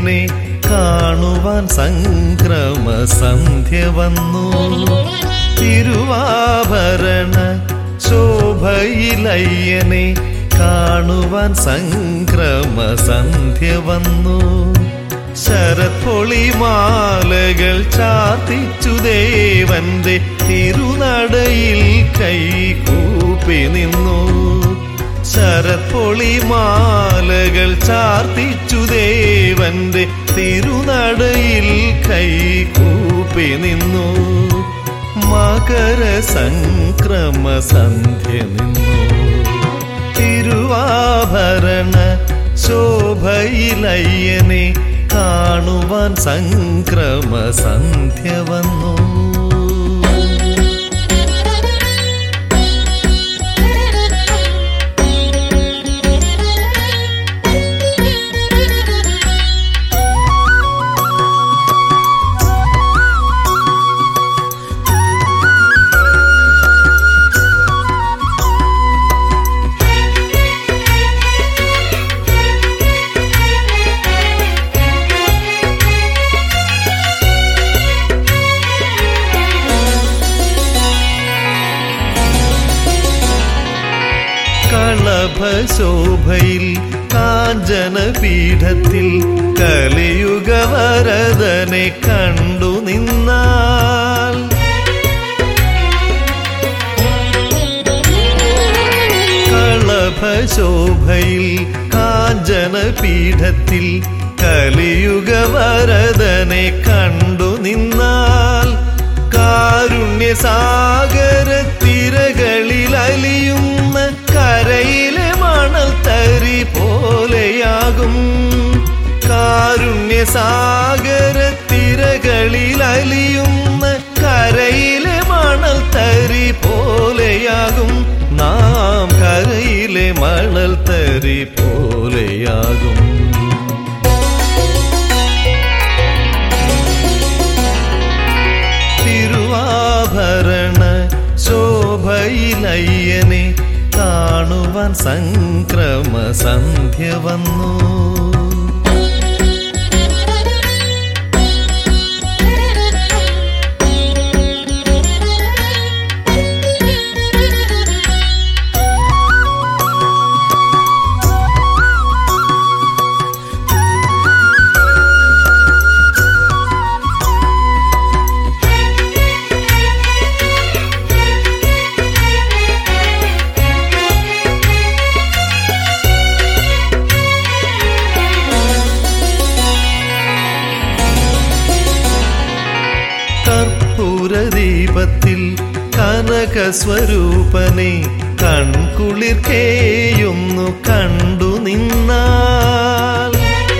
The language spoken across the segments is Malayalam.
തിരുനടയിലയ്യനെ കാണുവാൻ സംക്രമ സന്ധ്യ വന്നു തിരുവാഭരണ ശോഭയിലയ്യനെ കാണുവാൻ സംക്രമ സന്ധ്യ വന്നു ശരത്പൊളിമാലകൾ ചാർത്തിച്ചു ദേവന്റെ തിരുനടയിൽ കൈകൂപ്പി നിന്നു ശരത്പൊളിമാലകൾ ചാർത്തിച്ചു ദേവന്റെ തിരുനടയിൽ കൈകൂപ്പി നിന്നു മകര സംക്രമ സന്ധ്യ നിന്നു തിരുവാഭരണ ശോഭയിലയ്യനെ കാണുവാൻ സംക്രമ സന്ധ്യ വന്നു കളഭശോഭയിൽ കാഞ്ചനപീഠത്തിൽ കലിയുഗവരതനെ കണ്ടു നിന്നാൽ കളഭശോഭയിൽ കാഞ്ചനപീഠത്തിൽ കലിയുഗവരതനെ കണ്ടു നിന്നാൽ കാരുണ്യസാഗര തിരകളിൽ അലിയുന്ന കരയിലെ മണൽ തരി പോലെയാകും കാരുണ്യസാഗര തിരകളിൽ അലിയുന്ന കരയിലെ മണൽ തരി പോലെയാകും നാം കരയിലെ മണൽ തരി പോലെയാകും തിരുവാഭരണ ശോഭയിലയ്യനെ കാണുവാൻ സംക്രമ സന്ധ്യ വന്നു കർപ്പൂരദീപത്തിൽ കനകസ്വരൂപനെ കൺകുളിർക്കേയൊന്നു കണ്ടു നിന്നാൽ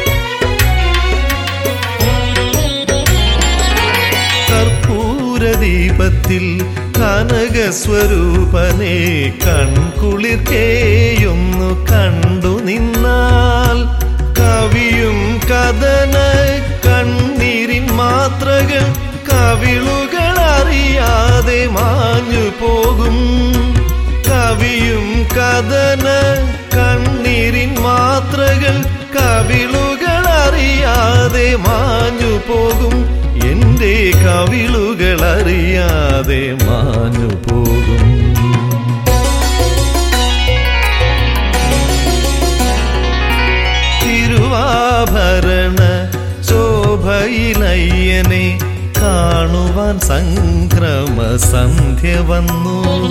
കർപ്പൂരദീപത്തിൽ കനകസ്വരൂപനെ കൺകുളിർക്കേയൊന്നു കണ്ടു നിന്നാൽ കവിയും കഥന കണ്ണീരിൻ മാത്രകൾ കവിളുകൾ അറിയാതെ മാഞ്ഞു പോകും കവിയും കഥന കണ്ണീരിൻ മാത്രകൾ കവിളുകൾ അറിയാതെ മാഞ്ഞു പോകും എന്റെ കവിളുകൾ അറിയാതെ മാഞ്ഞു പോകും തിരുവാഭരണ ശോഭയിലയ്യനെ കാണുവാൻ സംക്രമ സന്ധ്യ വന്നു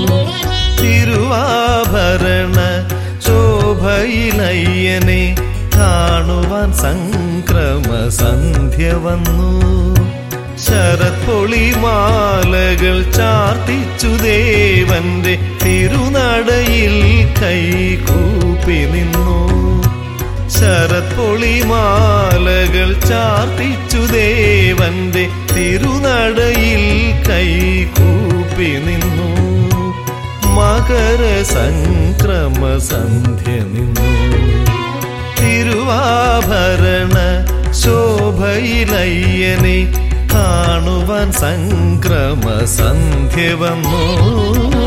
തിരുവാഭരണ ശോഭയിലയ്യനെ കാണുവാൻ സംക്രമ സന്ധ്യ വന്നു ശരത്പൊളിമാലകൾ ചാർത്തിച്ചു ദേവന്റെ തിരുനടയിൽ കൈകൂപ്പി നിന്നു ശരത്പൊളിമാലകൾ ചാർത്തിച്ചു ദേവന്റെ തിരുനടയിൽ കൈകൂപ്പി നിന്നു മകര സംക്രമ സന്ധ്യ നിന്നു തിരുവാഭരണ ശോഭയിലയ്യനെ കാണുവാൻ സംക്രമ സന്ധ്യ വന്നു